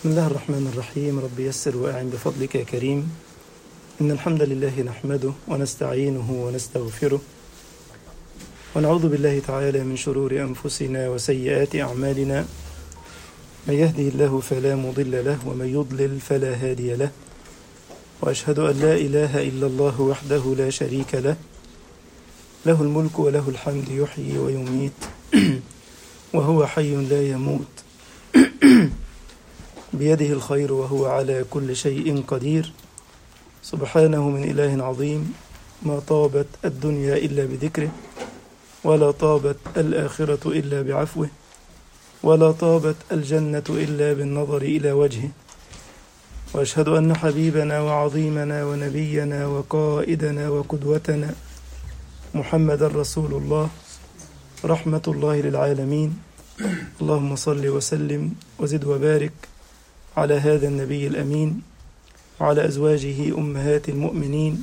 بسم الله الرحمن الرحيم رب يسر وأعن بفضلك يا كريم إن الحمد لله نحمده ونستعينه ونستغفره ونعوذ بالله تعالى من شرور أنفسنا وسيئات أعمالنا من يهده الله فلا مضل له ومن يضلل فلا هادي له وأشهد أن لا إله إلا الله وحده لا شريك له له الملك وله الحمد يحيي ويميت وهو حي لا يموت بيده الخير وهو على كل شيء قدير سبحانه من إله عظيم ما طابت الدنيا إلا بذكره ولا طابت الآخرة إلا بعفوه ولا طابت الجنة إلا بالنظر إلى وجهه وأشهد أن حبيبنا وعظيمنا ونبينا وقائدنا وقدوتنا محمدا رسول الله رحمة الله للعالمين اللهم صل وسلم وزد وبارك على هذا النبي الأمين وعلى أزواجه أمهات المؤمنين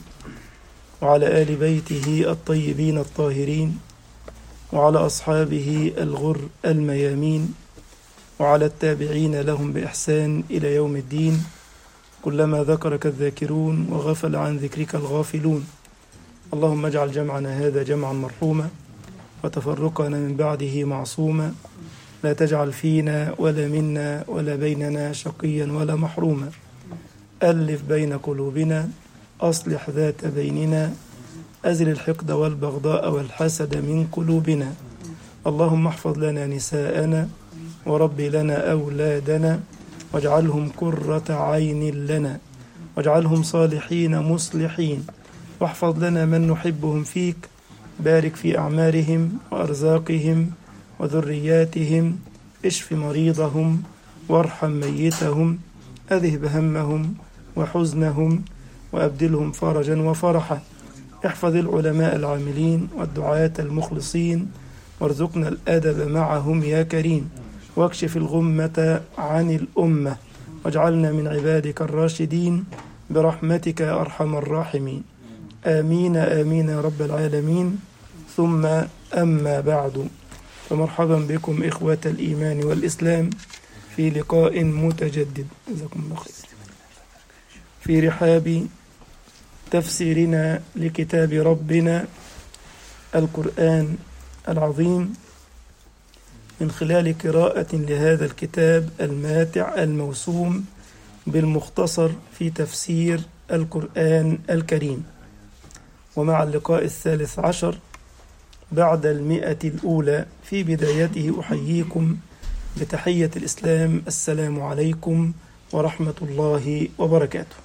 وعلى آل بيته الطيبين الطاهرين وعلى أصحابه الغر الميامين وعلى التابعين لهم بإحسان إلى يوم الدين كلما ذكرك الذاكرون وغفل عن ذكرك الغافلون اللهم اجعل جمعنا هذا جمعا مرحوما وتفرقنا من بعده معصوما لا تجعل فينا ولا منا ولا بيننا شقيا ولا محروما ألف بين قلوبنا أصلح ذات بيننا أزل الحقد والبغضاء والحسد من قلوبنا اللهم احفظ لنا نساءنا ورب لنا أولادنا واجعلهم قرة عين لنا واجعلهم صالحين مصلحين واحفظ لنا من نحبهم فيك بارك في أعمارهم وأرزاقهم وذرياتهم اشف مريضهم وارحم ميتهم أذهب همهم وحزنهم وأبدلهم فرجا وفرحا احفظ العلماء العاملين والدعاة المخلصين وارزقنا الأدب معهم يا كريم واكشف الغمة عن الأمة واجعلنا من عبادك الراشدين برحمتك يا أرحم الراحمين آمين آمين يا رب العالمين ثم أما بعد فمرحبا بكم إخوة الإيمان والإسلام في لقاء متجدد جزاكم الله خير في رحاب تفسيرنا لكتاب ربنا القرآن العظيم من خلال قراءة لهذا الكتاب الماتع الموسوم بالمختصر في تفسير القرآن الكريم ومع اللقاء الثالث عشر بعد المئة الأولى في بدايته أحييكم بتحية الإسلام السلام عليكم ورحمة الله وبركاته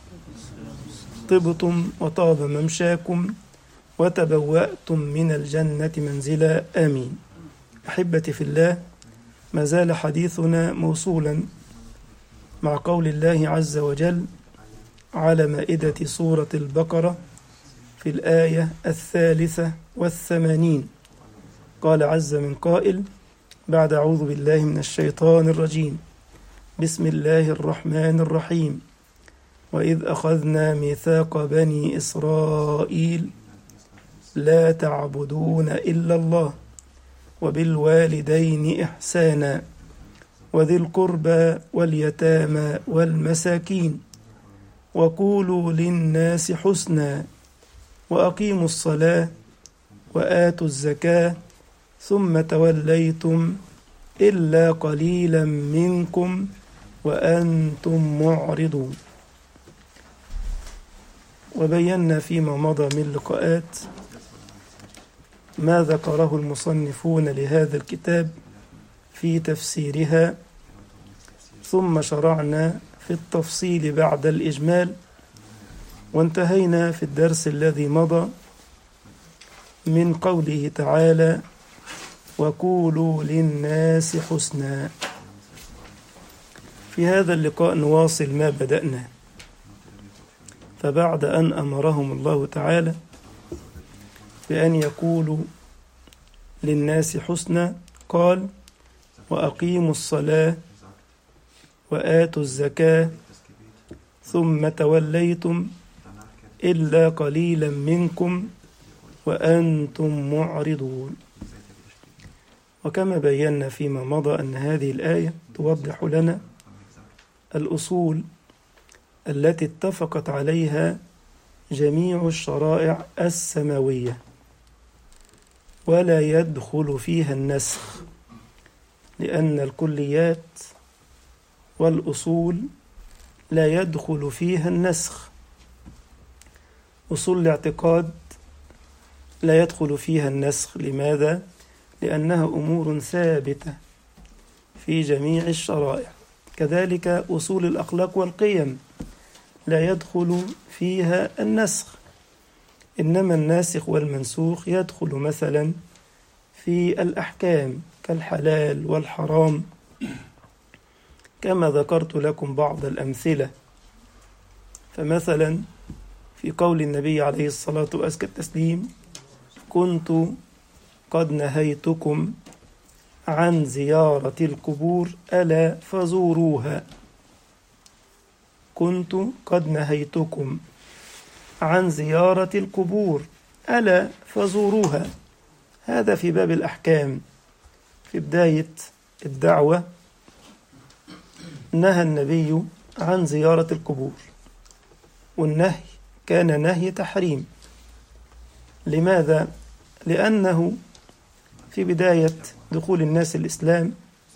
طبتم وطاب ممشاكم وتبوأتم من الجنة منزلا آمين أحبتي في الله ما زال حديثنا موصولا مع قول الله عز وجل على مائدة سورة البقرة في الآية الثالثة والثمانين قال عز من قائل بعد أعوذ بالله من الشيطان الرجيم بسم الله الرحمن الرحيم وإذ أخذنا ميثاق بني إسرائيل لا تعبدون إلا الله وبالوالدين إحسانا وذي القربى واليتامى والمساكين وقولوا للناس حسنا وأقيموا الصلاة وآتوا الزكاة ثم توليتم إلا قليلا منكم وأنتم معرضون وبينا فيما مضى من لقاءات ما ذكره المصنفون لهذا الكتاب في تفسيرها ثم شرعنا في التفصيل بعد الإجمال وانتهينا في الدرس الذي مضى من قوله تعالى وقولوا للناس حسنا في هذا اللقاء نواصل ما بدأنا فبعد أن أمرهم الله تعالى بأن يقولوا للناس حسنا قال وأقيموا الصلاة وآتوا الزكاة ثم توليتم إلا قليلا منكم وأنتم معرضون وكما بينا فيما مضى أن هذه الآية توضح لنا الأصول التي اتفقت عليها جميع الشرائع السماوية ولا يدخل فيها النسخ لأن الكليات والأصول لا يدخل فيها النسخ أصول الاعتقاد لا يدخل فيها النسخ لماذا؟ لأنها أمور ثابتة في جميع الشرائع كذلك أصول الأخلاق والقيم لا يدخل فيها النسخ إنما الناسخ والمنسوخ يدخل مثلا في الأحكام كالحلال والحرام كما ذكرت لكم بعض الأمثلة فمثلا في قول النبي عليه الصلاة وأزكى التسليم كنت قد نهيتكم عن زيارة القبور ألا فزوروها كنت قد نهيتكم عن زيارة القبور ألا فزوروها هذا في باب الأحكام في بداية الدعوة نهى النبي عن زيارة القبور والنهي كان نهي تحريم لماذا؟ لأنه في بداية دخول الناس الإسلام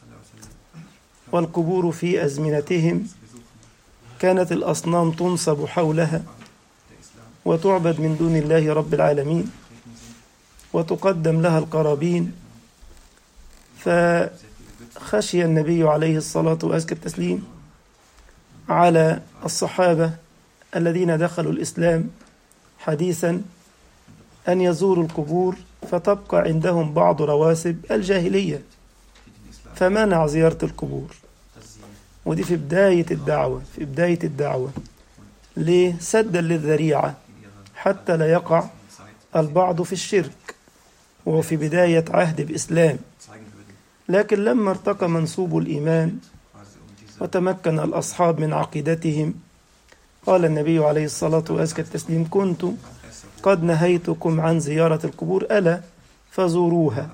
والقبور في أزمنتهم كانت الأصنام تنصب حولها وتعبد من دون الله رب العالمين وتقدم لها القرابين فخشي النبي عليه الصلاة وأزكى التسليم على الصحابة الذين دخلوا الإسلام حديثا أن يزوروا القبور فتبقى عندهم بعض رواسب الجاهلية فمنع زيارة القبور ودي في بداية الدعوة في بداية الدعوة ليه؟ سدا للذريعة حتى لا يقع البعض في الشرك وهو في بداية عهد بإسلام لكن لما ارتقى منسوب الإيمان وتمكن الأصحاب من عقيدتهم قال النبي عليه الصلاة وأزكى التسليم كنت قد نهيتكم عن زيارة القبور ألا فزوروها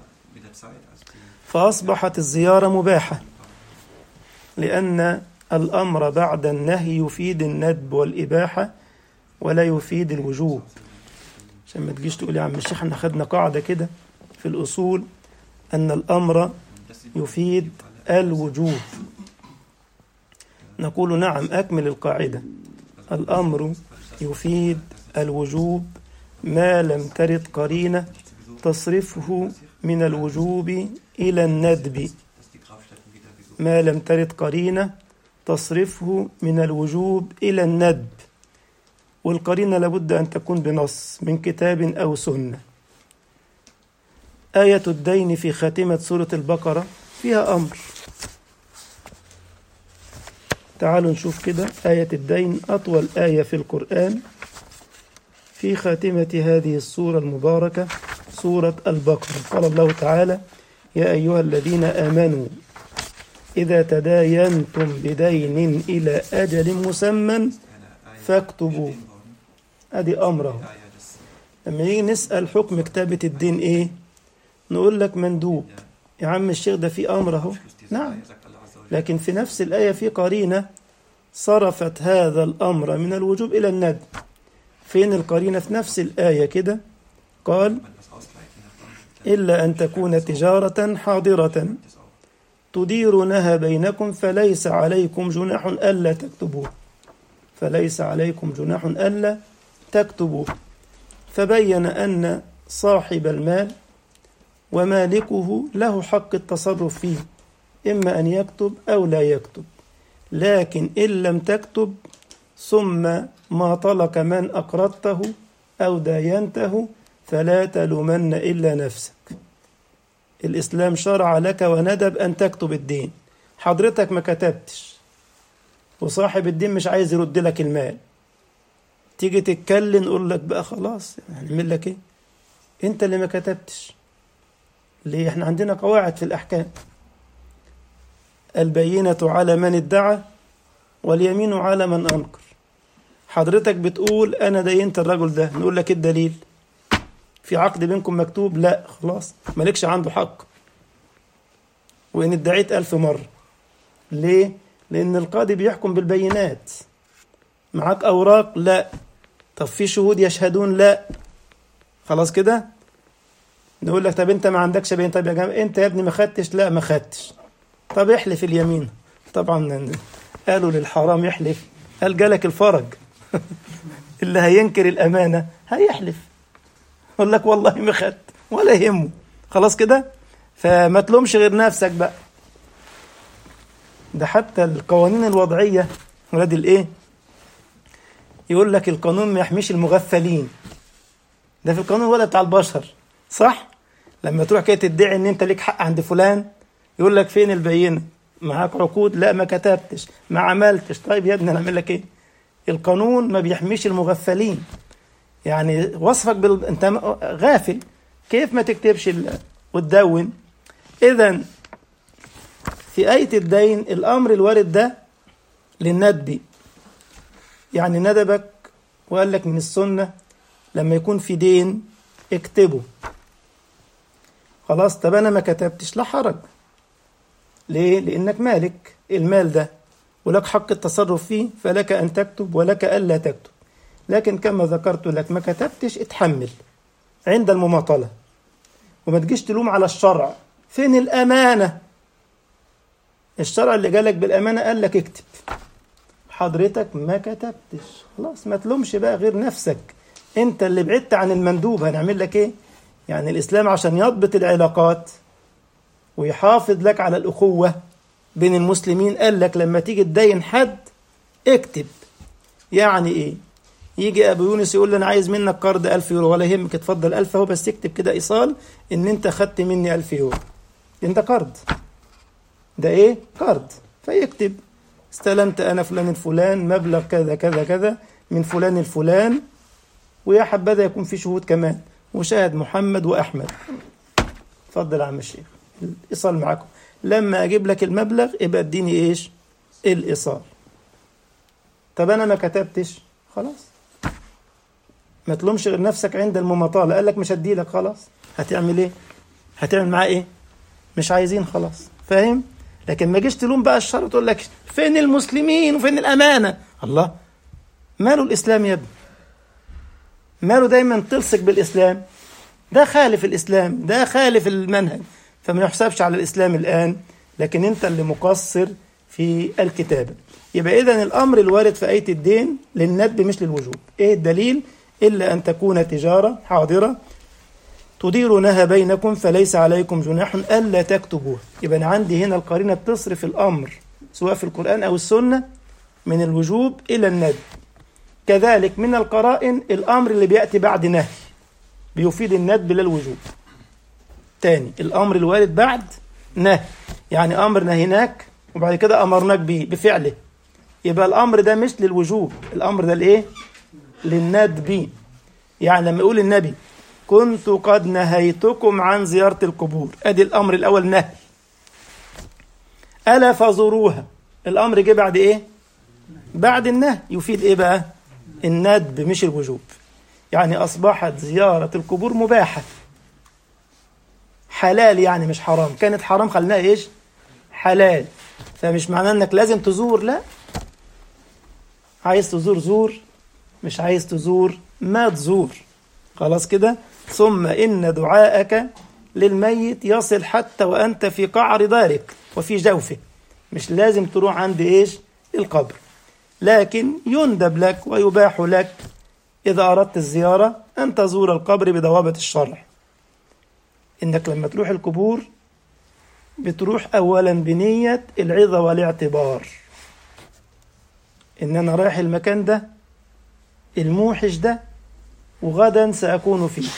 فأصبحت الزيارة مباحة لأن الأمر بعد النهي يفيد الندب والإباحة ولا يفيد الوجوب عشان ما تجيش تقول يا عم الشيخ احنا خدنا قاعدة كده في الأصول أن الأمر يفيد الوجوب نقول نعم أكمل القاعدة الأمر يفيد الوجوب ما لم ترد قرينة تصرفه من الوجوب إلى الندب ما لم ترد قرينة تصرفه من الوجوب إلى الندب والقرينة لابد أن تكون بنص من كتاب أو سنة آية الدين في خاتمة سورة البقرة فيها أمر تعالوا نشوف كده آية الدين أطول آية في القرآن في خاتمة هذه السورة المباركة سورة البقرة قال الله تعالى يا أيها الذين آمنوا إذا تداينتم بدين إلى أجل مسمى فاكتبوه أدي أمره لما نيجي نسأل حكم كتابة الدين إيه نقول لك مندوب يا عم الشيخ ده في أمر أهو نعم لكن في نفس الآية في قرينة صرفت هذا الأمر من الوجوب إلى الندب فين القرينة في نفس الآية كده قال إلا أن تكون تجارة حاضرة تديرونها بينكم فليس عليكم جناح ألا تكتبوه فليس عليكم جناح ألا تكتبوه فبين أن صاحب المال ومالكه له حق التصرف فيه إما أن يكتب أو لا يكتب لكن إن لم تكتب ثم ما طلق من أقرضته أو داينته فلا تلومن إلا نفسك الإسلام شرع لك وندب أن تكتب الدين حضرتك ما كتبتش وصاحب الدين مش عايز يرد لك المال تيجي تتكلم نقول لك بقى خلاص هنعمل لك ايه انت اللي ما كتبتش ليه احنا عندنا قواعد في الأحكام البينة على من ادعى واليمين على من أنكر حضرتك بتقول أنا دينت الرجل ده نقول لك الدليل في عقد بينكم مكتوب لا خلاص مالكش عنده حق وإن ادعيت ألف مرة ليه؟ لأن القاضي بيحكم بالبينات معاك أوراق لا طب في شهود يشهدون لا خلاص كده نقول لك طب انت ما عندكش بين طب يا جماعه انت يا ابني ما خدتش لا ما خدتش طب احلف اليمين طبعا قالوا للحرام يحلف قال جالك الفرج اللي هينكر الامانه هيحلف يقول لك والله ما خدت ولا يهمه خلاص كده فما تلومش غير نفسك بقى ده حتى القوانين الوضعيه ولاد الايه يقول لك القانون ما يحميش المغفلين ده في القانون الوضعي بتاع البشر صح لما تروح كده تدعي ان انت ليك حق عند فلان يقول لك فين البينه معاك عقود لا ما كتبتش ما عملتش طيب يا ابني انا اعمل لك ايه القانون ما بيحميش المغفلين يعني وصفك بال... انت غافل كيف ما تكتبش ال... وتدون اذا في آية الدين الأمر الوارد ده للندب يعني ندبك وقال لك من السنة لما يكون في دين اكتبه خلاص طب أنا ما كتبتش لا حرج ليه؟ لأنك مالك المال ده ولك حق التصرف فيه فلك أن تكتب ولك ألا تكتب لكن كما ذكرت لك ما كتبتش اتحمل عند المماطلة وما تجيش تلوم على الشرع فين الأمانة الشرع اللي جالك بالأمانة قال لك اكتب حضرتك ما كتبتش خلاص ما تلومش بقى غير نفسك انت اللي بعدت عن المندوب هنعمل لك ايه يعني الإسلام عشان يضبط العلاقات ويحافظ لك على الأخوة بين المسلمين قال لك لما تيجي تدين حد اكتب يعني ايه يجي ابو يونس يقول لي انا عايز منك قرض 1000 يورو ولا يهمك اتفضل 1000 اهو بس اكتب كده ايصال ان انت خدت مني 1000 يورو انت قرض ده ايه قرض فيكتب استلمت انا فلان الفلان مبلغ كذا كذا كذا من فلان الفلان ويا حبذا يكون في شهود كمان وشاهد محمد واحمد اتفضل يا عم الشيخ الايصال معاكم لما اجيب لك المبلغ يبقى اديني ايش الايصال طب انا ما كتبتش خلاص ما تلومش غير نفسك عند المماطله قال لك مش هدي لك خلاص هتعمل ايه هتعمل معاه ايه مش عايزين خلاص فاهم لكن ما جيش تلوم بقى الشر وتقول لك فين المسلمين وفين الامانه الله ماله الاسلام يا ابني ماله دايما تلصق بالاسلام ده خالف الاسلام ده خالف المنهج فما يحسبش على الاسلام الان لكن انت اللي مقصر في الكتابه يبقى اذا الامر الوارد في ايه الدين للندب مش للوجوب ايه الدليل الا ان تكون تجاره حاضره تديرونها بينكم فليس عليكم جناح الا تكتبوها يبقى انا عندي هنا القرينه بتصرف الامر سواء في القران او السنه من الوجوب الى الندب كذلك من القرائن الامر اللي بياتي بعد نهي بيفيد الندب لا الوجوب تاني الامر الوارد بعد نهي يعني امر نهيناك وبعد كده امرناك به بفعله يبقى الامر ده مش للوجوب الامر ده لايه للندب يعني لما يقول النبي كنت قد نهيتكم عن زيارة القبور ادي الامر الاول نهي الا فزوروها الامر جه بعد ايه بعد النهي يفيد ايه بقى الندب مش الوجوب يعني اصبحت زيارة القبور مباحة حلال يعني مش حرام كانت حرام خلناها ايش حلال فمش معناه انك لازم تزور لا عايز تزور زور مش عايز تزور ما تزور خلاص كده ثم إن دعاءك للميت يصل حتى وأنت في قعر دارك وفي جوفه مش لازم تروح عند إيش القبر لكن يندب لك ويباح لك إذا أردت الزيارة أن تزور القبر بضوابط الشرع إنك لما تروح القبور بتروح أولا بنية العظة والاعتبار إن أنا رايح المكان ده الموحش ده وغدا سأكون فيه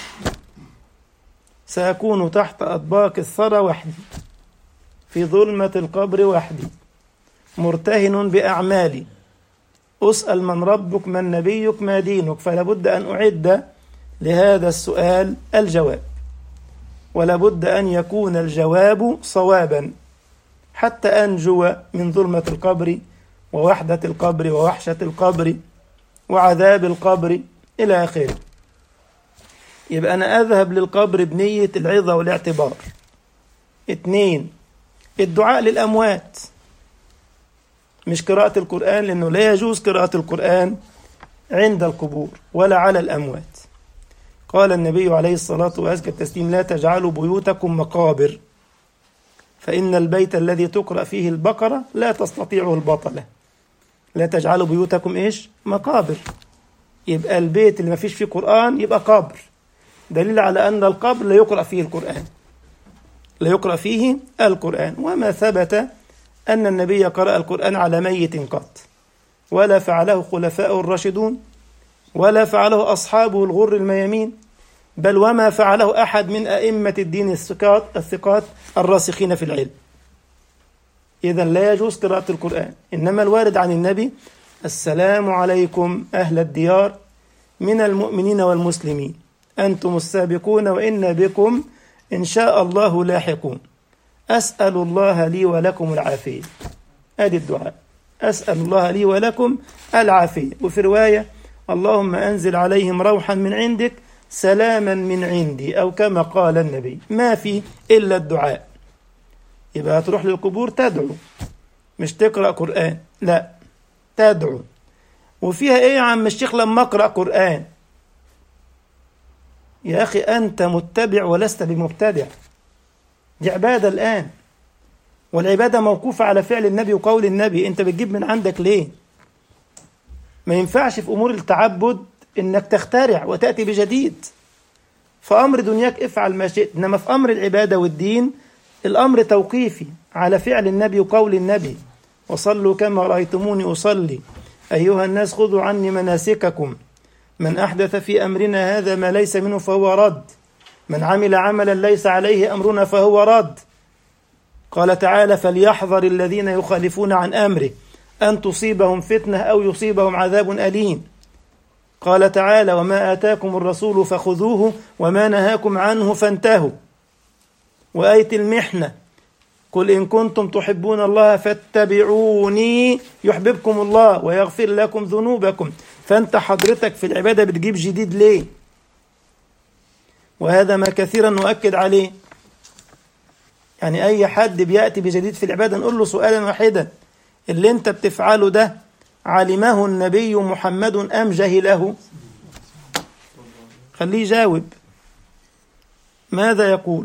سأكون تحت أطباق الثرى وحدي في ظلمة القبر وحدي مرتهن بأعمالي أسأل من ربك من نبيك ما دينك فلا بد أن أعد لهذا السؤال الجواب ولا بد أن يكون الجواب صوابا حتى أنجو من ظلمة القبر ووحدة القبر ووحشة القبر وعذاب القبر إلى آخره يبقى أنا أذهب للقبر بنية العظة والاعتبار اثنين الدعاء للأموات مش قراءة القرآن لأنه لا يجوز قراءة القرآن عند القبور ولا على الأموات قال النبي عليه الصلاة وأزكى التسليم لا تجعلوا بيوتكم مقابر فإن البيت الذي تقرأ فيه البقرة لا تستطيعه البطلة لا تجعلوا بيوتكم إيش مقابر يبقى البيت اللي ما فيش فيه قرآن يبقى قبر دليل على أن القبر لا يقرأ فيه القرآن لا يقرأ فيه القرآن وما ثبت أن النبي قرأ القرآن على ميت قط ولا فعله خلفاء الراشدون ولا فعله أصحابه الغر الميامين بل وما فعله أحد من أئمة الدين الثقات الثقات الراسخين في العلم إذا لا يجوز قراءة القرآن إنما الوارد عن النبي السلام عليكم أهل الديار من المؤمنين والمسلمين أنتم السابقون وإن بكم إن شاء الله لاحقون أسأل الله لي ولكم العافية أدي الدعاء أسأل الله لي ولكم العافية وفي رواية اللهم أنزل عليهم روحا من عندك سلاما من عندي أو كما قال النبي ما في إلا الدعاء يبقى هتروح للقبور تدعو مش تقرأ قرآن لا تدعو وفيها ايه يا عم الشيخ لما اقرأ قرآن يا أخي أنت متبع ولست بمبتدع دي عبادة الآن والعبادة موقوفة على فعل النبي وقول النبي أنت بتجيب من عندك ليه ما ينفعش في أمور التعبد إنك تخترع وتأتي بجديد فأمر دنياك افعل ما شئت إنما في أمر العبادة والدين الأمر توقيفي على فعل النبي وقول النبي وصلوا كما رأيتموني أصلي أيها الناس خذوا عني مناسككم من أحدث في أمرنا هذا ما ليس منه فهو رد من عمل عملا ليس عليه أمرنا فهو رد قال تعالى فليحذر الذين يخالفون عن أمره أن تصيبهم فتنة أو يصيبهم عذاب أليم قال تعالى وما آتاكم الرسول فخذوه وما نهاكم عنه فانتهوا وآية المحنة قل إن كنتم تحبون الله فاتبعوني يحببكم الله ويغفر لكم ذنوبكم فأنت حضرتك في العبادة بتجيب جديد ليه وهذا ما كثيرا نؤكد عليه يعني أي حد بيأتي بجديد في العبادة نقول له سؤالا واحدا اللي أنت بتفعله ده علمه النبي محمد أم جهله خليه يجاوب ماذا يقول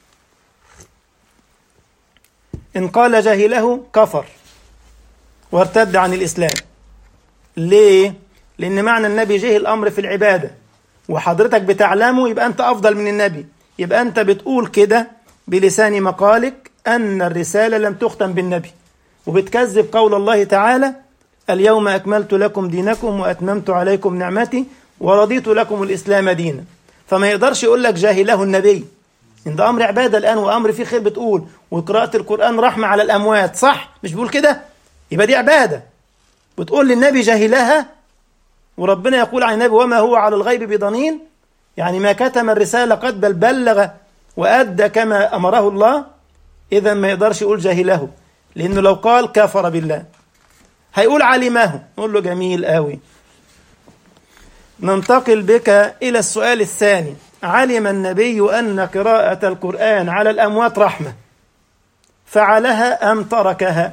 إن قال جهله كفر وارتد عن الإسلام ليه؟ لأن معنى النبي جه الأمر في العبادة وحضرتك بتعلمه يبقى أنت أفضل من النبي يبقى أنت بتقول كده بلسان مقالك أن الرسالة لم تختم بالنبي وبتكذب قول الله تعالى اليوم أكملت لكم دينكم وأتممت عليكم نعمتي ورضيت لكم الإسلام دينا فما يقدرش يقول لك جاهله النبي إن ده أمر عبادة الآن وأمر فيه خير بتقول وقراءة القرآن رحمة على الأموات صح مش بيقول كده يبقى دي عبادة بتقول للنبي جاهلها وربنا يقول عن النبي وما هو على الغيب بضنين يعني ما كتم الرسالة قد بل بلغ وأدى كما أمره الله إذا ما يقدرش يقول جاهله لأنه لو قال كفر بالله هيقول علمه نقول له جميل قوي ننتقل بك إلى السؤال الثاني علم النبي أن قراءة القرآن على الأموات رحمة فعلها أم تركها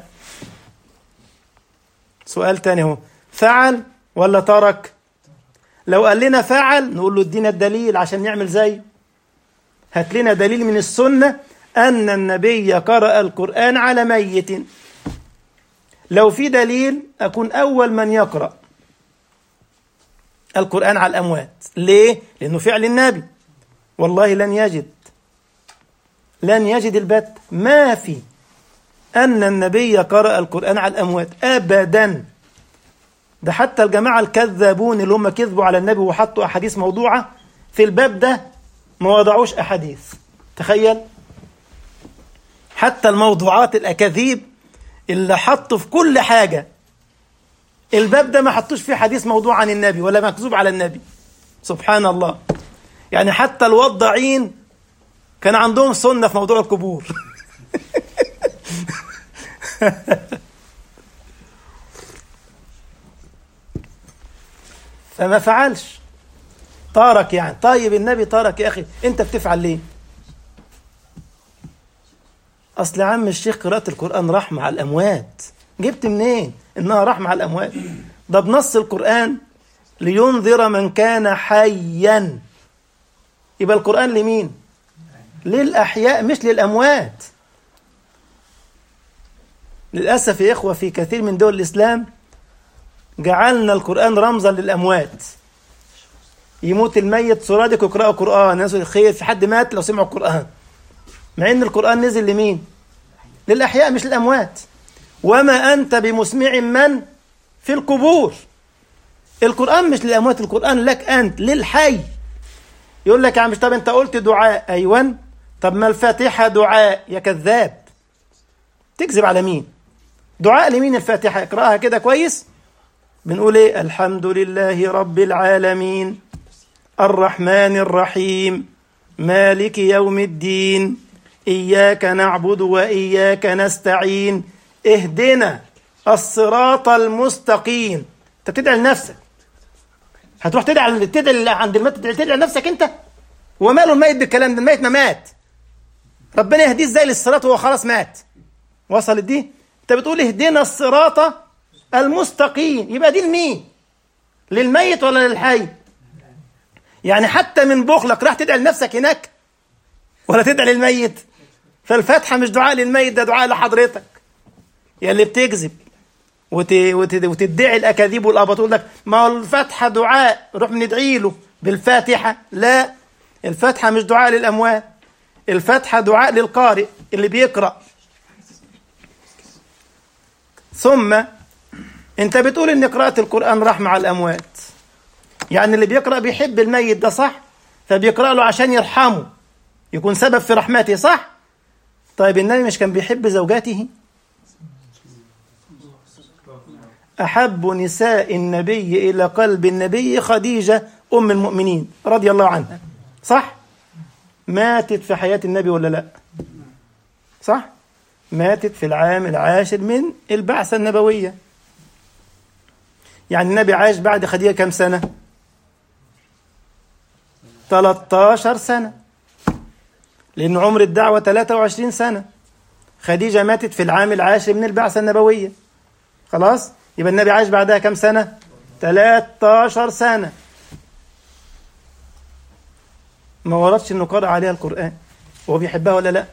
سؤال تاني هو فعل ولا ترك لو قال لنا فعل نقول له ادينا الدليل عشان نعمل زيه هات لنا دليل من السنة أن النبي قرأ القرآن على ميت لو في دليل أكون أول من يقرأ القرآن على الأموات ليه؟ لأنه فعل النبي والله لن يجد لن يجد البت ما في أن النبي قرأ القرآن على الأموات أبدا ده حتى الجماعة الكذابون اللي هم كذبوا على النبي وحطوا أحاديث موضوعة في الباب ده ما وضعوش أحاديث تخيل حتى الموضوعات الأكاذيب اللي حطوا في كل حاجة الباب ده ما حطوش فيه حديث موضوع عن النبي ولا مكذوب على النبي سبحان الله يعني حتى الوضاعين كان عندهم سنة في موضوع القبور فما فعلش تارك يعني طيب النبي تارك يا أخي أنت بتفعل ليه أصل يا عم الشيخ قراءة القرآن رحمة على الأموات جبت منين انها رحمه على الاموات ده بنص القران لينذر من كان حيا يبقى القران لمين للاحياء مش للاموات للاسف يا اخوه في كثير من دول الاسلام جعلنا القران رمزا للاموات يموت الميت سرادك يقرأوا قرآن ناس الخير في حد مات لو سمعوا القرآن مع ان القرآن نزل لمين للأحياء مش للأموات وما أنت بمسمع من في القبور القرآن مش للأموات القرآن لك أنت للحي يقول لك يا عم طب أنت قلت دعاء أيوة طب ما الفاتحة دعاء يا كذاب تكذب على مين دعاء لمين الفاتحة اقرأها كده كويس بنقول ايه الحمد لله رب العالمين الرحمن الرحيم مالك يوم الدين إياك نعبد وإياك نستعين اهدنا الصراط المستقيم انت بتدعي لنفسك هتروح تدعي تدعي عند الميت تدعي, تدعي لنفسك انت وماله الميت بالكلام ده الميت ما مات ربنا يهديه ازاي للصراط وهو خلاص مات وصلت دي انت بتقول اهدنا الصراط المستقيم يبقى دي لمين للميت ولا للحي يعني حتى من بخلك راح تدعي لنفسك هناك ولا تدعي للميت فالفاتحة مش دعاء للميت ده دعاء لحضرتك يا اللي بتكذب وت... وت... وتدعي الأكاذيب والأباطيل تقول لك ما هو الفاتحة دعاء نروح ندعي له بالفاتحة لا الفاتحة مش دعاء للأموات الفاتحة دعاء للقارئ اللي بيقرأ ثم انت بتقول ان قراءة القرآن رحمة على الأموات يعني اللي بيقرأ بيحب الميت ده صح فبيقرأ له عشان يرحمه يكون سبب في رحمته صح طيب النبي مش كان بيحب زوجاته أحب نساء النبي إلى قلب النبي خديجة أم المؤمنين رضي الله عنها صح ماتت في حياة النبي ولا لا صح ماتت في العام العاشر من البعثة النبوية يعني النبي عاش بعد خديجة كم سنة 13 سنة لأن عمر الدعوة 23 سنة خديجة ماتت في العام العاشر من البعثة النبوية خلاص يبقى النبي عاش بعدها كم سنة 13 سنة ما وردش انه قرأ عليها القرآن وهو بيحبها ولا لا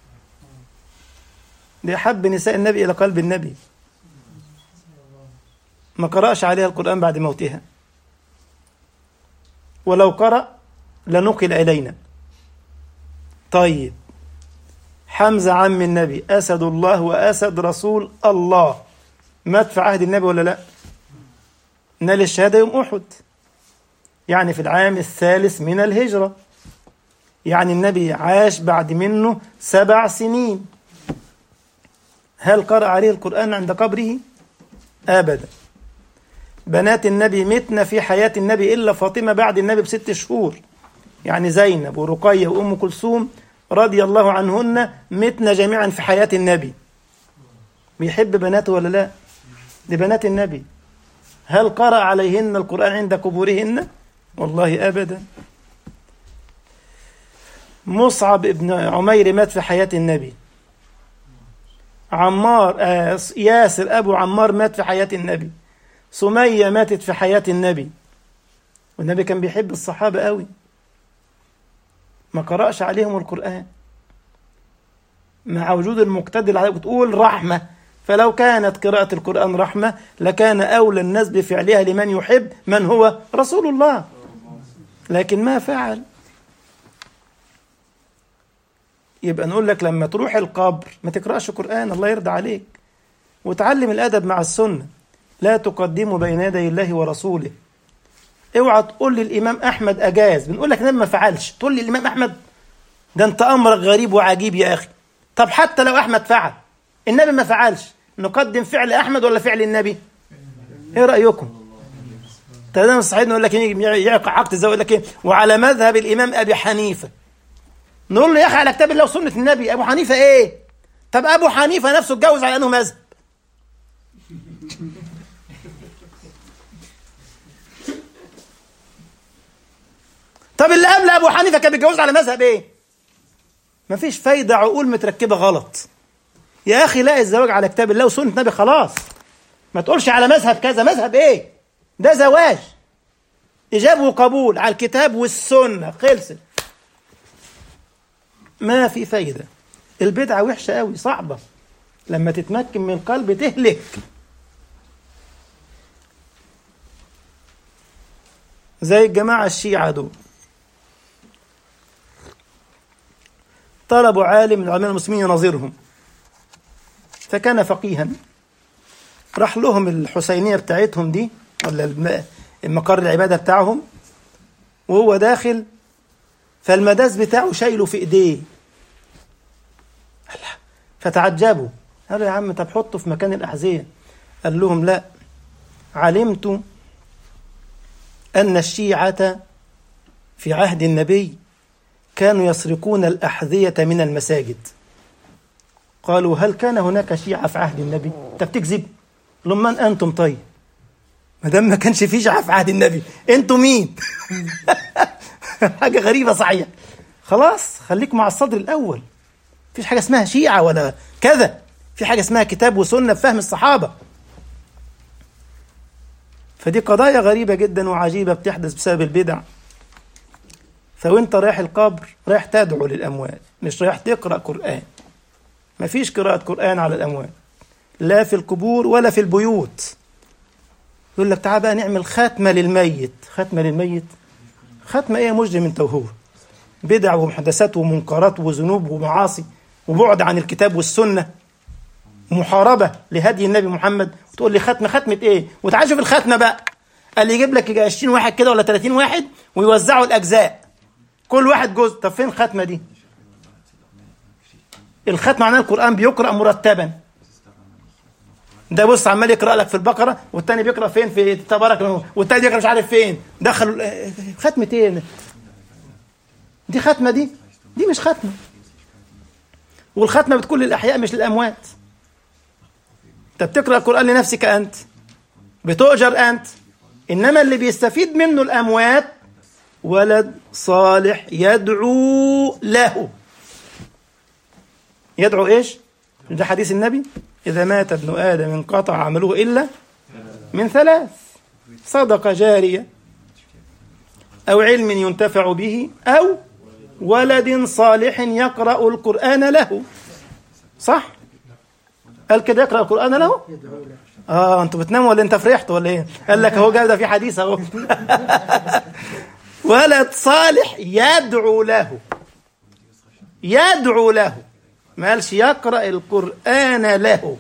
دي أحب نساء النبي إلى قلب النبي ما قرأش عليها القرآن بعد موتها ولو قرأ لنقل إلينا طيب حمزة عم النبي أسد الله وأسد رسول الله مات في عهد النبي ولا لا نال الشهادة يوم أحد يعني في العام الثالث من الهجرة يعني النبي عاش بعد منه سبع سنين هل قرأ عليه القرآن عند قبره أبدا بنات النبي متن في حياة النبي إلا فاطمة بعد النبي بست شهور يعني زينب ورقية وأم كلثوم رضي الله عنهن متن جميعا في حياة النبي بيحب بناته ولا لا دي بنات النبي هل قرأ عليهن القرآن عند قبورهن والله أبدا مصعب ابن عمير مات في حياة النبي عمار آه ياسر أبو عمار مات في حياة النبي سمية ماتت في حياة النبي والنبي كان بيحب الصحابة قوي ما قرأش عليهم القرآن مع وجود المقتدر عليه بتقول رحمة فلو كانت قراءة القرآن رحمة لكان أولى الناس بفعلها لمن يحب من هو رسول الله لكن ما فعل يبقى نقول لك لما تروح القبر ما تقرأش قرآن الله يرضى عليك وتعلم الأدب مع السنة لا تقدموا بين يدي الله ورسوله اوعى تقول لي الامام احمد اجاز بنقول لك النبي ما فعلش تقول لي الامام احمد ده انت امرك غريب وعجيب يا اخي طب حتى لو احمد فعل النبي ما فعلش نقدم فعل احمد ولا فعل النبي ايه رايكم تمام صحيح نقول لك يعقع عقد الزواج يقول لك ايه وعلى مذهب الامام ابي حنيفه نقول له يا اخي على كتاب الله وسنه النبي ابو حنيفه ايه طب ابو حنيفه نفسه اتجوز على انه مذهب طب اللي قبل ابو حنيفه كان بيتجوز على مذهب ايه مفيش فايده عقول متركبه غلط يا اخي لا الزواج على كتاب الله وسنه النبي خلاص ما تقولش على مذهب كذا مذهب ايه ده زواج اجابه وقبول على الكتاب والسنه خلصت ما في فايده البدعه وحشه قوي صعبه لما تتمكن من قلب تهلك زي الجماعة الشيعة دول طلبوا عالم من علماء المسلمين يناظرهم فكان فقيها راح لهم الحسينية بتاعتهم دي ولا المقر العبادة بتاعهم وهو داخل فالمداس بتاعه شايله في ايديه فتعجبوا قالوا يا عم طب حطه في مكان الأحذية قال لهم لا علمت أن الشيعة في عهد النبي كانوا يسرقون الأحذية من المساجد قالوا هل كان هناك شيعة في عهد النبي أنت بتكذب لهم من أنتم طيب ما دام ما كانش في شيعة في عهد النبي أنتم مين حاجة غريبة صحيح خلاص خليك مع الصدر الأول مفيش حاجة اسمها شيعة ولا كذا في حاجة اسمها كتاب وسنة بفهم الصحابة فدي قضايا غريبة جدا وعجيبة بتحدث بسبب البدع فوانت رايح القبر رايح تدعو للأموات مش رايح تقرأ قرآن مفيش قراءة قرآن على الأموات لا في القبور ولا في البيوت يقول لك تعال بقى نعمل ختمة للميت ختمة للميت ختمة ايه مجرم انت وهو بدع ومحدثات ومنكرات وذنوب ومعاصي وبعد عن الكتاب والسنة محاربة لهدي النبي محمد وتقول لي ختمة ختمة ايه وتعال شوف الختمة بقى قال لي يجيب لك يجي 20 واحد كده ولا 30 واحد ويوزعوا الأجزاء كل واحد جزء طب فين الختمة دي الختمة معناها القرآن بيقرأ مرتبا ده بص عمال يقرأ لك في البقرة والتاني بيقرأ فين في تبارك والتاني بيقرأ مش عارف فين دخل ختمة ايه دي ختمة دي دي مش ختمة والختمة بتكون للأحياء مش للأموات انت بتقرأ القرآن لنفسك أنت بتؤجر أنت إنما اللي بيستفيد منه الأموات ولد صالح يدعو له يدعو إيش ده حديث النبي إذا مات ابن آدم انقطع عمله إلا من ثلاث صدقة جارية أو علم ينتفع به أو ولد صالح يقرأ القرآن له صح قال كده يقرأ القرآن له اه انتوا بتناموا ولا انت فرحت ولا ايه قال لك اهو جاي ده في حديث اهو ولد صالح يدعو له يدعو له ما قالش يقرأ القرآن له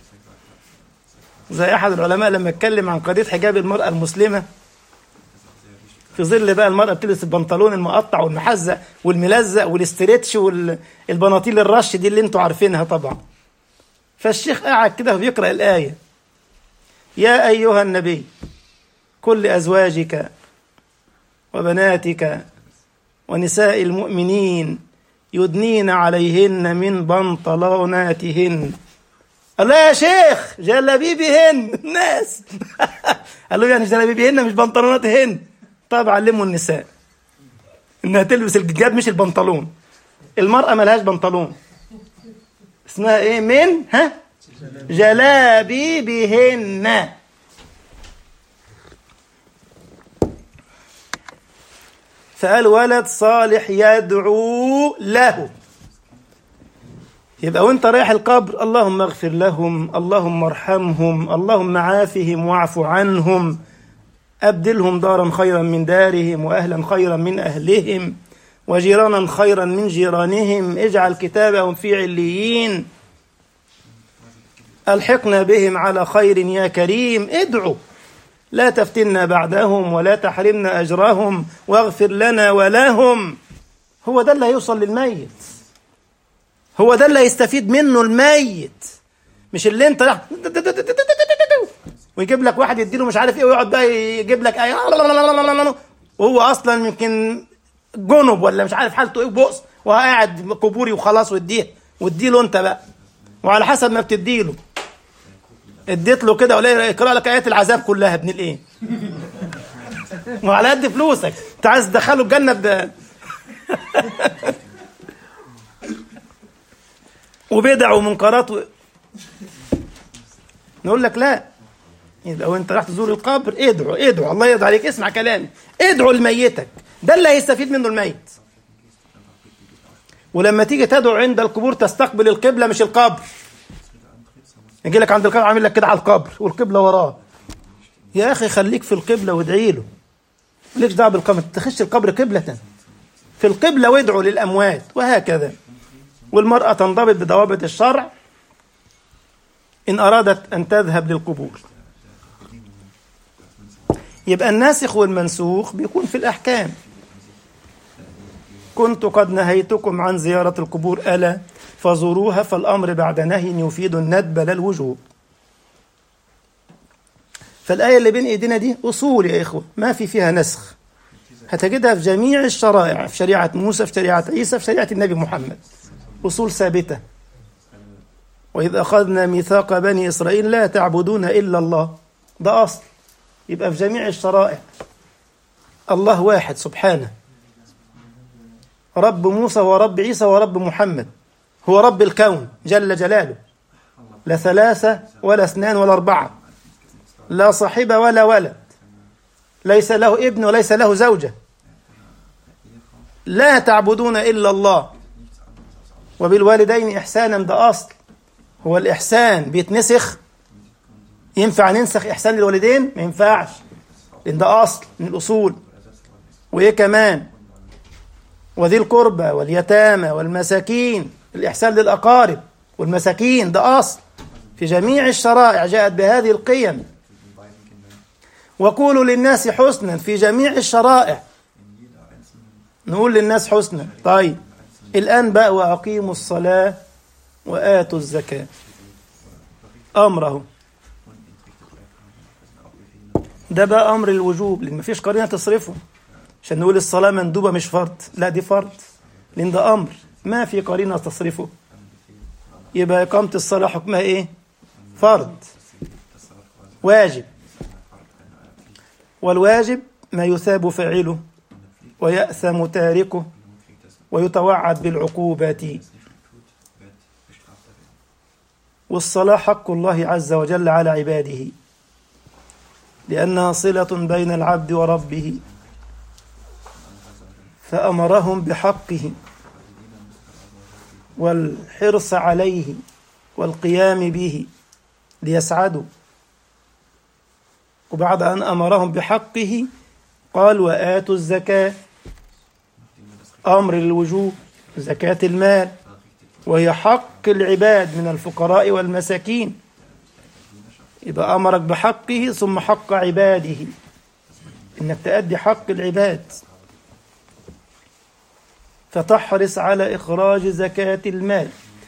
زي أحد العلماء لما اتكلم عن قضية حجاب المرأة المسلمة في ظل بقى المرأة بتلبس البنطلون المقطع والمحزق والملزق والاسترتش والبناطيل الرش دي اللي انتوا عارفينها طبعا فالشيخ قاعد كده وبيقرأ الآية يا أيها النبي كل أزواجك وبناتك ونساء المؤمنين يدنين عليهن من بنطلوناتهن قال له يا شيخ جلابيبهن الناس قال له يعني جلابيبهن مش بنطلوناتهن طب علموا النساء انها تلبس الجلاب مش البنطلون المرأة ملهاش بنطلون اسمها ايه من ها جلابيبهن فقال ولد صالح يدعو له يبقى وانت رايح القبر اللهم اغفر لهم اللهم ارحمهم اللهم عافهم واعف عنهم أبدلهم دارا خيرا من دارهم وأهلا خيرا من أهلهم وجيرانا خيرا من جيرانهم اجعل كتابهم في عليين ألحقنا بهم على خير يا كريم ادعوا لا تفتنا بعدهم ولا تحرمنا أجرهم واغفر لنا ولهم هو ده اللي هيوصل للميت هو ده اللي هيستفيد منه الميت مش اللي انت راح ويجيب لك واحد يديله مش عارف ايه ويقعد بقى يجيب لك ايه وهو اصلا يمكن جنب ولا مش عارف حالته ايه بؤس وقاعد قبوري وخلاص واديه واديله انت بقى وعلى حسب ما بتديله اديت له كده ولا يقرا لك ايات العذاب كلها ابن الايه وعلى قد فلوسك انت عايز تدخله الجنه ب وبدع ومنكرات نقول لك لا لو انت راح تزور القبر ادعو ادعو الله يرضى عليك اسمع كلامي ادعو لميتك ده اللي هيستفيد منه الميت ولما تيجي تدعو عند القبور تستقبل القبله مش القبر يجي لك عند القبر عامل لك كده على القبر والقبله وراه يا اخي خليك في القبله وادعي له مالكش دعوه بالقبر تخش القبر قبله في القبله وادعو للاموات وهكذا والمراه تنضبط بضوابط الشرع ان ارادت ان تذهب للقبور يبقى الناسخ والمنسوخ بيكون في الأحكام كنت قد نهيتكم عن زيارة القبور ألا فزوروها فالأمر بعد نهي يفيد الندب لا الوجوب فالآية اللي بين إيدينا دي أصول يا إخوة ما في فيها نسخ هتجدها في جميع الشرائع في شريعة موسى في شريعة عيسى في شريعة النبي محمد أصول ثابتة وإذ أخذنا ميثاق بني إسرائيل لا تعبدون إلا الله ده أصل يبقى في جميع الشرائع الله واحد سبحانه رب موسى ورب عيسى ورب محمد هو رب الكون جل جلاله لا ثلاثة ولا اثنان ولا أربعة لا صاحب ولا ولد ليس له ابن وليس له زوجة لا تعبدون إلا الله وبالوالدين إحسانا ده أصل هو الإحسان بيتنسخ ينفع ننسخ إحسان للوالدين ما ينفعش لأن ده أصل من الأصول وإيه كمان وذي القربى واليتامى والمساكين الإحسان للأقارب والمساكين ده أصل في جميع الشرائع جاءت بهذه القيم وقولوا للناس حسنا في جميع الشرائع نقول للناس حسنا طيب الآن بقى وأقيموا الصلاة وآتوا الزكاة أمره ده بقى أمر الوجوب لأن مفيش قرينة تصرفه عشان نقول الصلاة مندوبة مش فرض لا دي فرض لأن ده أمر ما في قرينة تصرفه يبقى إقامة الصلاة حكمها إيه؟ فرض واجب والواجب ما يثاب فاعله ويأثم تاركه ويتوعد بالعقوبة والصلاة حق الله عز وجل على عباده لأنها صلة بين العبد وربه فأمرهم بحقه والحرص عليه والقيام به ليسعدوا وبعد أن أمرهم بحقه قال وآتوا الزكاة أمر للوجوب زكاة المال وهي حق العباد من الفقراء والمساكين يبقى أمرك بحقه ثم حق عباده إنك تأدي حق العباد فتحرص على إخراج زكاة المال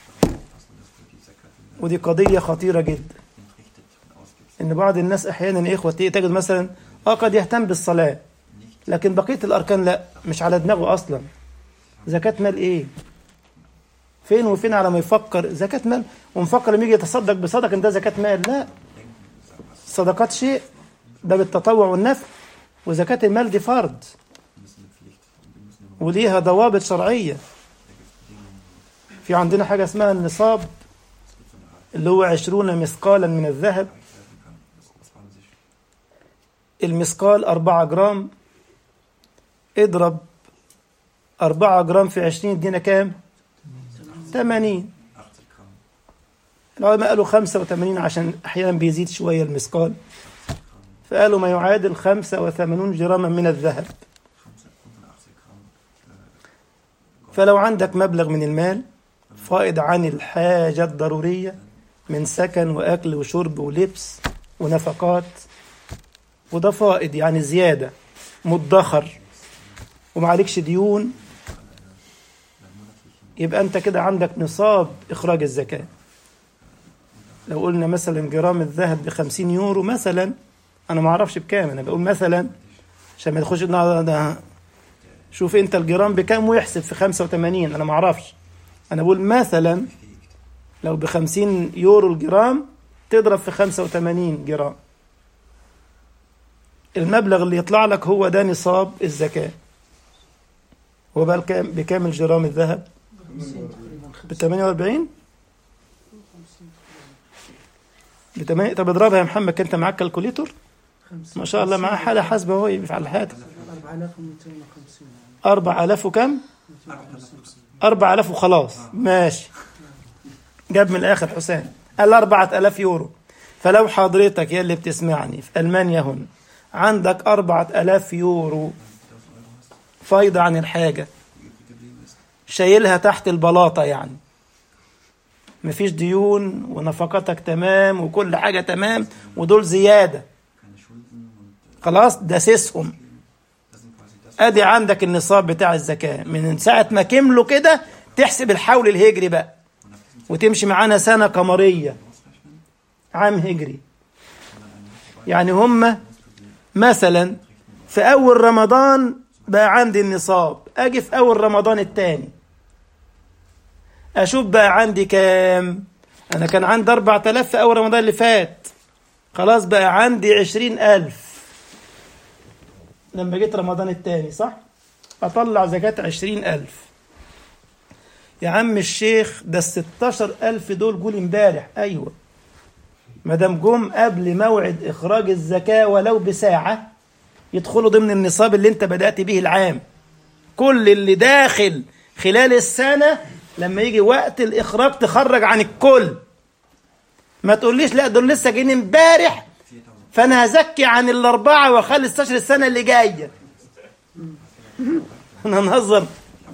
ودي قضية خطيرة جدا إن بعض الناس أحيانا يا إخوة تجد مثلا آه قد يهتم بالصلاة لكن بقية الأركان لا مش على دماغه أصلا زكاة مال إيه فين وفين على ما يفكر زكاة مال ومفكر لما يجي يتصدق بصدقة إن ده زكاة مال لا الصدقات شيء ده بالتطوع والنفع وزكاة المال دي فرض وليها ضوابط شرعية في عندنا حاجة اسمها النصاب اللي هو عشرون مثقالا من الذهب المثقال أربعة جرام اضرب أربعة جرام في عشرين ادينا كام ثمانين العلماء قالوا خمسة وثمانين عشان أحيانا بيزيد شوية المثقال فقالوا ما يعادل خمسة وثمانون جراما من الذهب فلو عندك مبلغ من المال فائض عن الحاجة الضرورية من سكن وأكل وشرب ولبس ونفقات وده فائض يعني زيادة مدخر ومعلكش ديون يبقى أنت كده عندك نصاب إخراج الزكاة لو قلنا مثلا جرام الذهب بخمسين يورو مثلا أنا ما أعرفش بكام أنا بقول مثلا عشان ما تخش ده شوف أنت الجرام بكام ويحسب في خمسة وثمانين أنا ما أعرفش أنا بقول مثلا لو بخمسين يورو الجرام تضرب في خمسة وثمانين جرام المبلغ اللي يطلع لك هو ده نصاب الزكاة هو بقى بكام بكام الجرام الذهب ب 48 بتمانية طب اضربها يا محمد انت معاك كالكوليتور ما شاء الله معاه حالة حاسبة هو بيفعل حياته 4250 4000 وكم؟ 4000 وخلاص ماشي جاب من الآخر حسام قال 4000 يورو فلو حضرتك يا اللي بتسمعني في ألمانيا هنا عندك 4000 يورو فايضة عن الحاجة شايلها تحت البلاطة يعني مفيش ديون ونفقاتك تمام وكل حاجة تمام ودول زيادة خلاص داسسهم ادي عندك النصاب بتاع الزكاة من ساعة ما كملوا كده تحسب الحول الهجري بقى وتمشي معانا سنة قمرية عام هجري يعني هم مثلا في أول رمضان بقى عندي النصاب أجي في أول رمضان التاني أشوف بقى عندي كام أنا كان عندي أربعة آلاف في أول رمضان اللي فات خلاص بقى عندي عشرين ألف لما جيت رمضان التاني صح أطلع زكاة عشرين ألف يا عم الشيخ ده الستاشر ألف دول جول امبارح أيوة مدام جم قبل موعد إخراج الزكاة ولو بساعة يدخلوا ضمن النصاب اللي أنت بدأت به العام كل اللي داخل خلال السنة لما يجي وقت الإخراج تخرج عن الكل ما تقوليش لا دول لسه جايين امبارح فأنا هزكي عن الأربعة وأخلي 16 السنة اللي جاية أنا نهزر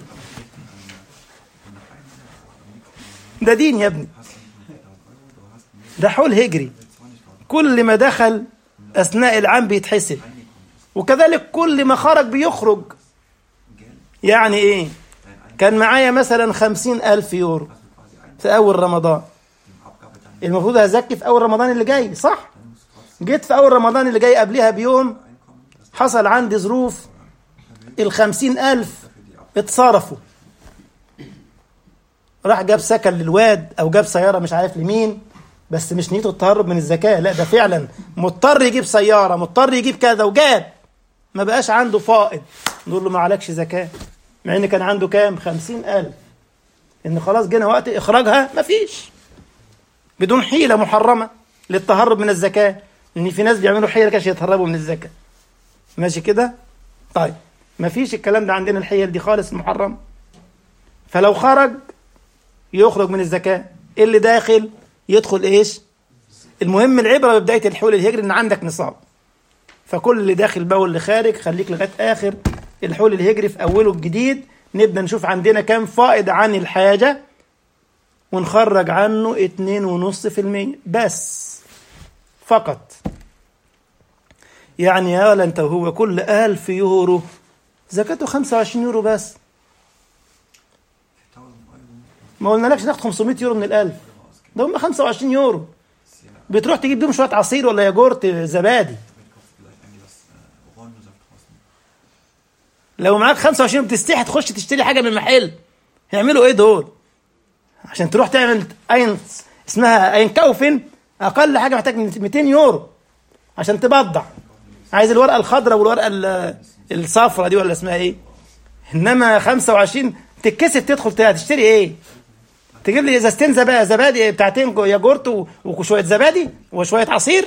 ده دين يا ابني ده حول هجري كل ما دخل أثناء العام بيتحسب وكذلك كل ما خرج بيخرج يعني إيه كان معايا مثلا خمسين ألف يورو في أول رمضان المفروض هزكي في أول رمضان اللي جاي صح جيت في أول رمضان اللي جاي قبلها بيوم حصل عندي ظروف الخمسين ألف اتصرفوا راح جاب سكن للواد أو جاب سيارة مش عارف لمين بس مش نيته التهرب من الزكاة لا ده فعلا مضطر يجيب سيارة مضطر يجيب كذا وجاب ما بقاش عنده فائض نقول له ما عليكش زكاة مع ان كان عنده كام خمسين ألف ان خلاص جينا وقت إخراجها مفيش بدون حيلة محرمة للتهرب من الزكاة لأن في ناس بيعملوا حيلة كاش يتهربوا من الزكاة ماشي كده طيب مفيش الكلام ده عندنا الحيل دي خالص محرم فلو خرج يخرج من الزكاة اللي داخل يدخل ايش المهم العبرة ببداية الحول الهجري ان عندك نصاب فكل اللي داخل بقى واللي خارج خليك لغاية آخر الحول الهجري في أوله الجديد نبدأ نشوف عندنا كام فائض عن الحاجة ونخرج عنه اتنين ونص في المية بس فقط يعني يا ولا انت وهو كل ألف يورو زكاته 25 يورو بس ما قلنالكش تاخد 500 يورو من الألف ده هم 25 يورو بتروح تجيب بيهم شوية عصير ولا ياجورت زبادي لو معاك 25 بتستحي تخش تشتري حاجة من المحل هيعملوا ايه دول عشان تروح تعمل اين اسمها اين كوفن اقل حاجة محتاج 200 يورو عشان تبضع عايز الورقة الخضراء والورقة الصفراء دي ولا اسمها ايه انما 25 تتكسف تدخل تشتري ايه تجيب لي ازازتين زبادي زبادي بتاعتين ياجورت وشويه زبادي وشويه عصير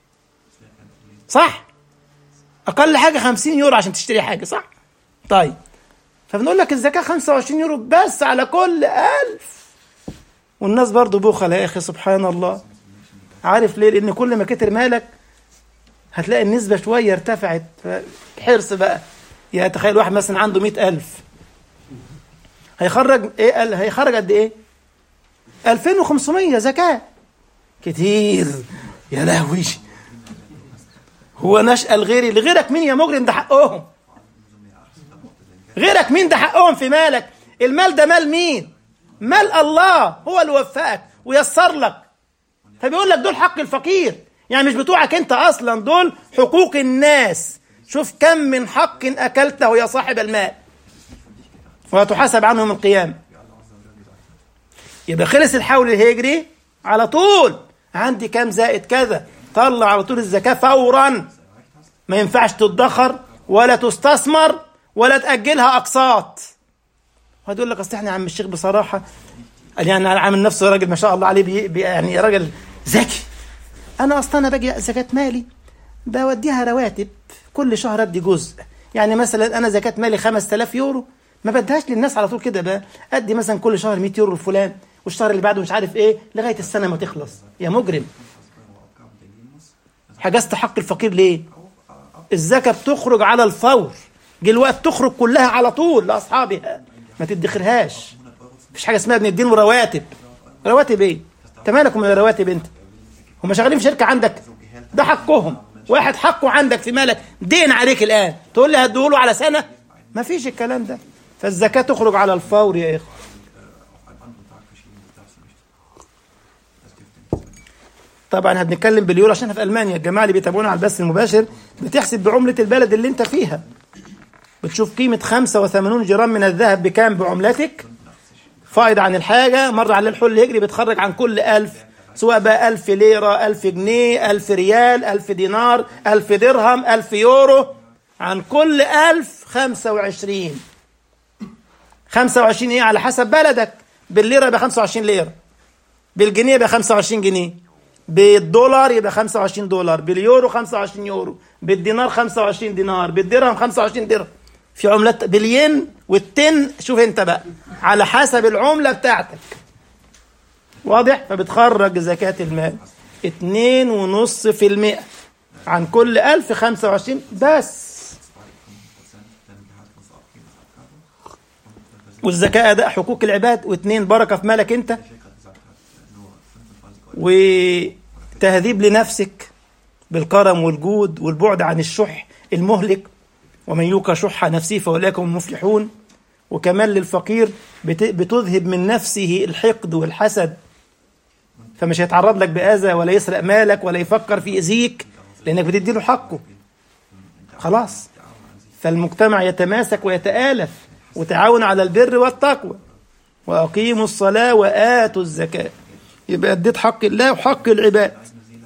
صح اقل حاجه 50 يورو عشان تشتري حاجه صح طيب فبنقول لك الزكاه 25 يورو بس على كل 1000 والناس برضو بخل يا اخي سبحان الله عارف ليه لان كل ما كتر مالك هتلاقي النسبة شوية ارتفعت حرص بقى يعني تخيل واحد مثلا عنده مئة ألف هيخرج ايه قال هيخرج قد ايه 2500 زكاة كتير يا لهوي هو نشأ لغيري لغيرك مين يا مجرم ده حقهم غيرك مين ده حقهم في مالك المال ده مال مين مال الله هو اللي وفقك ويسر لك فبيقول لك دول حق الفقير يعني مش بتوعك انت اصلا دول حقوق الناس شوف كم من حق اكلته يا صاحب المال وهتحاسب عنه من القيامه يبقى خلص الحول الهجري على طول عندي كام زائد كذا طلع على طول الزكاة فورا ما ينفعش تدخر ولا تستثمر ولا تأجلها أقساط وهتقول لك أصل احنا يا عم الشيخ بصراحة يعني عامل نفسه راجل ما شاء الله عليه بي بي يعني راجل ذكي انا اصلا انا باجي زكاه مالي بوديها رواتب كل شهر ادي جزء يعني مثلا انا زكاه مالي 5000 يورو ما بديهاش للناس على طول كده بقى ادي مثلا كل شهر 100 يورو لفلان والشهر اللي بعده مش عارف ايه لغايه السنه ما تخلص يا مجرم حجزت حق الفقير ليه الزكاه بتخرج على الفور جه الوقت تخرج كلها على طول لاصحابها ما تدخرهاش مفيش حاجه اسمها بندين رواتب رواتب ايه انت مالك من الرواتب انت هم شغالين في شركه عندك ده حقهم واحد حقه عندك في مالك دين عليك الان تقول لي هديهوله على سنه ما فيش الكلام ده فالزكاه تخرج على الفور يا اخوه طبعا هنتكلم باليورو عشان احنا في المانيا الجماعه اللي بيتابعونا على البث المباشر بتحسب بعمله البلد اللي انت فيها بتشوف قيمه 85 جرام من الذهب بكام بعملتك فائض عن الحاجه مر على الحل يجري بتخرج عن كل ألف سواء بقى ألف ليرة ألف جنيه ألف ريال ألف دينار ألف درهم ألف يورو عن كل ألف خمسة وعشرين خمسة وعشرين إيه على حسب بلدك بالليرة يبقى خمسة وعشرين ليرة بالجنيه يبقى خمسة وعشرين جنيه بالدولار يبقى 25 دولار باليورو 25 يورو بالدينار 25 دينار بالدرهم 25 درهم في عملات بالين والتن شوف انت بقى على حسب العملة بتاعتك واضح فبتخرج زكاة المال اتنين ونص في المئة عن كل ألف خمسة وعشرين بس والزكاة أداء حقوق العباد واثنين بركة في مالك أنت وتهذيب لنفسك بالكرم والجود والبعد عن الشح المهلك ومن يوق شح نفسه فأولئك هم المفلحون وكمان للفقير بتذهب من نفسه الحقد والحسد فمش هيتعرض لك بأذى ولا يسرق مالك ولا يفكر في يأذيك لأنك بتدي له حقه خلاص فالمجتمع يتماسك ويتآلف وتعاون على البر والتقوى وأقيموا الصلاة وآتوا الزكاة يبقى اديت حق الله وحق العباد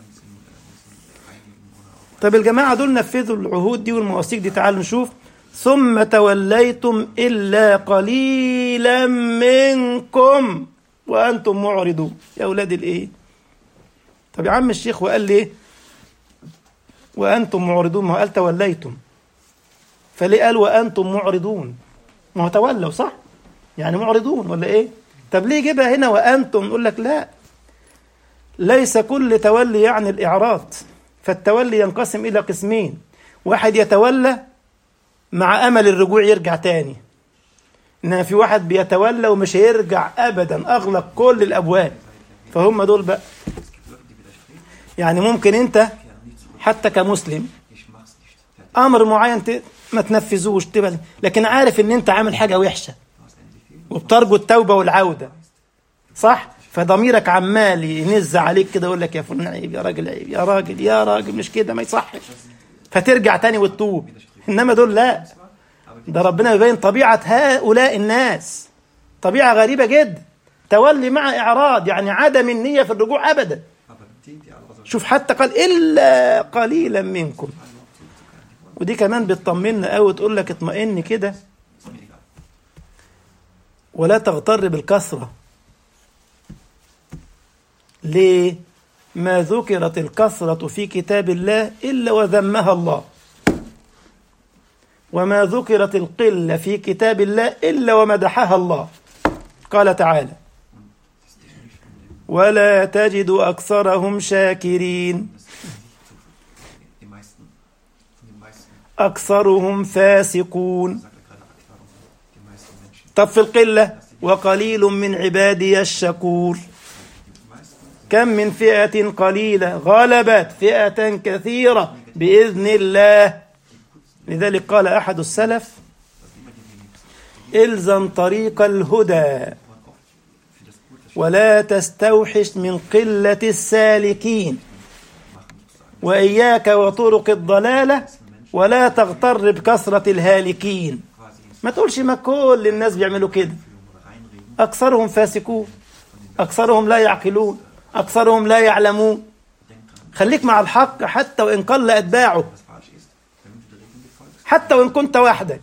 طب الجماعة دول نفذوا العهود دي والمواثيق دي تعالوا نشوف ثم توليتم إلا قليلا منكم وأنتم معرضون يا أولاد الإيه طب يا عم الشيخ وقال لي إيه وأنتم معرضون ما هو قال توليتم فليه قال وأنتم معرضون ما هو تولوا صح يعني معرضون ولا إيه طب ليه جيبها هنا وأنتم نقول لك لا ليس كل تولي يعني الإعراض فالتولي ينقسم إلى قسمين واحد يتولى مع أمل الرجوع يرجع تاني إنما في واحد بيتولى ومش هيرجع أبدا أغلق كل الأبواب فهم دول بقى يعني ممكن أنت حتى كمسلم أمر معين ما تنفذوش تبقى لكن عارف إن أنت عامل حاجة وحشة وبترجو التوبة والعودة صح؟ فضميرك عمال ينز عليك كده يقول لك يا فلان عيب يا راجل عيب يا راجل يا راجل مش كده ما يصحش فترجع تاني وتتوب انما دول لا ده ربنا يبين طبيعه هؤلاء الناس طبيعه غريبه جدا تولي مع اعراض يعني عدم النيه في الرجوع ابدا شوف حتى قال الا قليلا منكم ودي كمان بتطمنا قوي تقول لك اطمئن كده ولا تغتر بالكثره ليه؟ ما ذكرت الكثرة في كتاب الله إلا وذمها الله وما ذكرت القلة في كتاب الله إلا ومدحها الله قال تعالى ولا تجد أكثرهم شاكرين أكثرهم فاسقون طب في القلة وقليل من عبادي الشكور كم من فئة قليلة غلبت فئة كثيرة بإذن الله لذلك قال أحد السلف إلزم طريق الهدى ولا تستوحش من قلة السالكين وإياك وطرق الضلالة ولا تغتر بكثرة الهالكين ما تقولش ما كل الناس بيعملوا كده أكثرهم فاسقون أكثرهم لا يعقلون أكثرهم لا يعلمون خليك مع الحق حتى وإن قل أتباعه حتى وإن كنت وحدك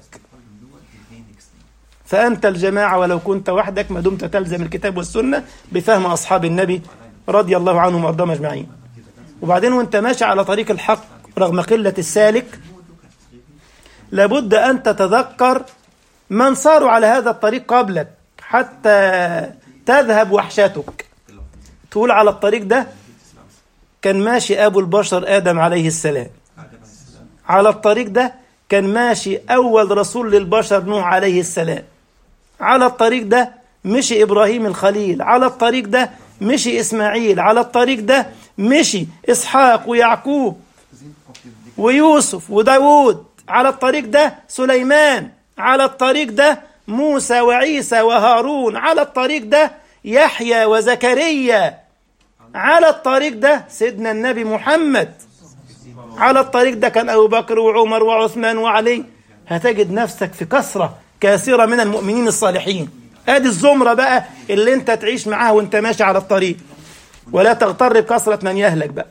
فأنت الجماعة ولو كنت وحدك ما دمت تلزم الكتاب والسنة بفهم أصحاب النبي رضي الله عنهم وأرضاهم أجمعين وبعدين وانت ماشي على طريق الحق رغم قلة السالك لابد أن تتذكر من صاروا على هذا الطريق قبلك حتى تذهب وحشتك تقول على الطريق ده كان ماشي أبو البشر آدم عليه السلام على الطريق ده كان ماشي أول رسول للبشر نوح عليه السلام على الطريق ده مشي إبراهيم الخليل على الطريق ده مشي إسماعيل على الطريق ده مشي إسحاق ويعقوب ويوسف وداود على الطريق ده سليمان على الطريق ده موسى وعيسى وهارون على الطريق ده يحيى وزكريا على الطريق ده سيدنا النبي محمد على الطريق ده كان أبو بكر وعمر وعثمان وعلي هتجد نفسك في كثرة كثيرة من المؤمنين الصالحين ادي الزمرة بقى اللي انت تعيش معاها وانت ماشي على الطريق ولا تغتر بكثرة من يهلك بقى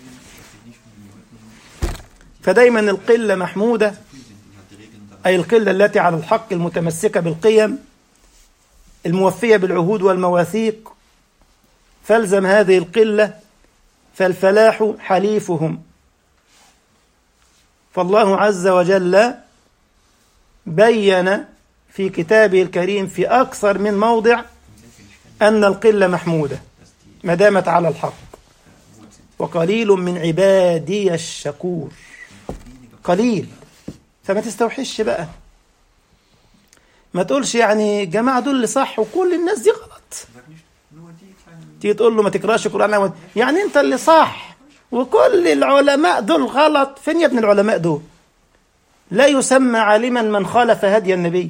فدايما القلة محمودة أي القلة التي على الحق المتمسكة بالقيم الموفية بالعهود والمواثيق فالزم هذه القلة فالفلاح حليفهم فالله عز وجل بين في كتابه الكريم في أكثر من موضع أن القلة محمودة ما دامت على الحق وقليل من عبادي الشكور قليل فما تستوحش بقى ما تقولش يعني الجماعة دول اللي صح وكل الناس دي غلط تيجي تقول له ما تقراش القرآن يعني أنت اللي صح وكل العلماء دول غلط فين يا ابن العلماء دول لا يسمى عالما من خالف هدي النبي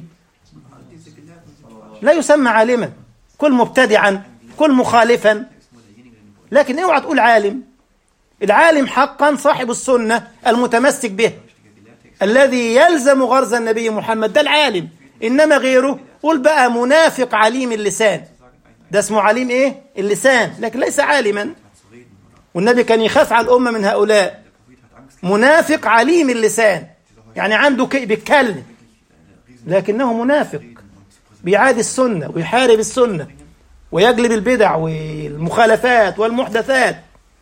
لا يسمى عالما كل مبتدعا كل مخالفا لكن اوعى تقول عالم العالم حقا صاحب السنة المتمسك به الذي يلزم غرز النبي محمد ده العالم إنما غيره قول بقى منافق عليم اللسان ده اسمه عليم إيه اللسان لكن ليس عالما والنبي كان يخاف على الأمة من هؤلاء منافق عليم اللسان يعني عنده كي بيتكلم لكنه منافق بيعادي السنة ويحارب السنة ويجلب البدع والمخالفات والمحدثات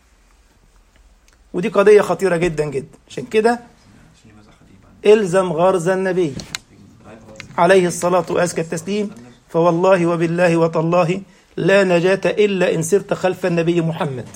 ودي قضية خطيرة جدا جدا عشان كده الزم غرز النبي عليه الصلاة وأزكى التسليم فوالله وبالله وتالله لا نجاة إلا إن سرت خلف النبي محمد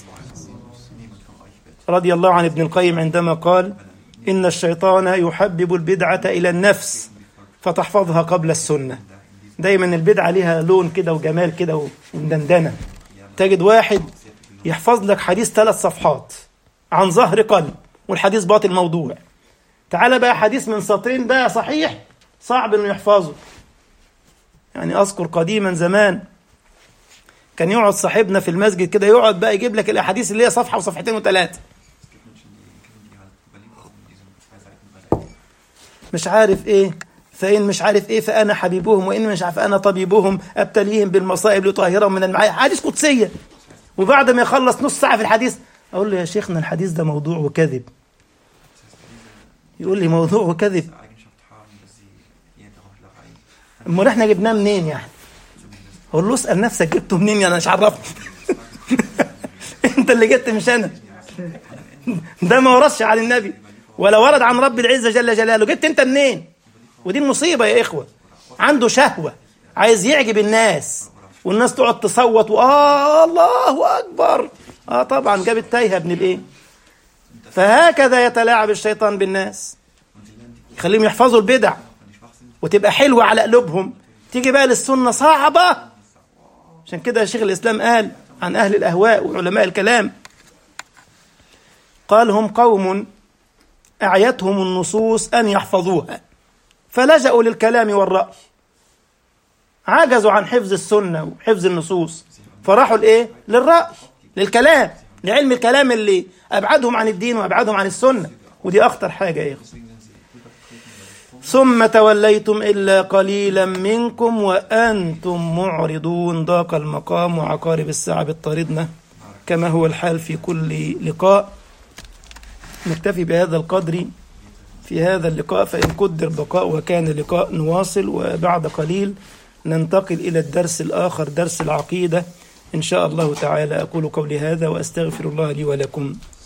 رضي الله عن ابن القيم عندما قال إن الشيطان يحبب البدعة إلى النفس فتحفظها قبل السنة دايما البدعة لها لون كده وجمال كده ودندنة تجد واحد يحفظ لك حديث ثلاث صفحات عن ظهر قلب والحديث باطل موضوع تعال بقى حديث من سطرين بقى صحيح صعب انه يحفظه يعني اذكر قديما زمان كان يقعد صاحبنا في المسجد كده يقعد بقى يجيب لك الاحاديث اللي هي صفحه وصفحتين وثلاثه مش عارف ايه فإن مش عارف إيه فأنا حبيبهم وإن مش عارف أنا طبيبهم أبتليهم بالمصائب لطاهرهم من المعايا حديث قدسية وبعد ما يخلص نص ساعة في الحديث أقول له يا شيخنا الحديث ده موضوع وكذب يقول لي موضوع وكذب امال احنا جبناه منين يعني اقول له اسال نفسك جبته منين يعني مش عرفني انت اللي جبت مش انا ده ما ورثش عن النبي ولا ورد عن رب العزه جل جلاله جبت انت منين ودي المصيبه يا اخوه عنده شهوه عايز يعجب الناس والناس تقعد تصوت واه الله اكبر اه طبعا جاب التايهه ابن الايه فهكذا يتلاعب الشيطان بالناس يخليهم يحفظوا البدع وتبقى حلوة على قلوبهم تيجي بقى للسنة صعبة عشان كده شيخ الإسلام قال عن أهل الأهواء وعلماء الكلام قال هم قوم أعيتهم النصوص أن يحفظوها فلجأوا للكلام والرأي عجزوا عن حفظ السنة وحفظ النصوص فراحوا لإيه؟ للرأي للكلام لعلم الكلام اللي أبعدهم عن الدين وأبعدهم عن السنة ودي أخطر حاجة يا إخوة ثم توليتم إلا قليلا منكم وأنتم معرضون ضاق المقام وعقارب الساعة بتطاردنا كما هو الحال في كل لقاء نكتفي بهذا القدر في هذا اللقاء فإن قدر بقاء وكان لقاء نواصل وبعد قليل ننتقل إلى الدرس الآخر درس العقيدة إن شاء الله تعالى أقول قولي هذا وأستغفر الله لي ولكم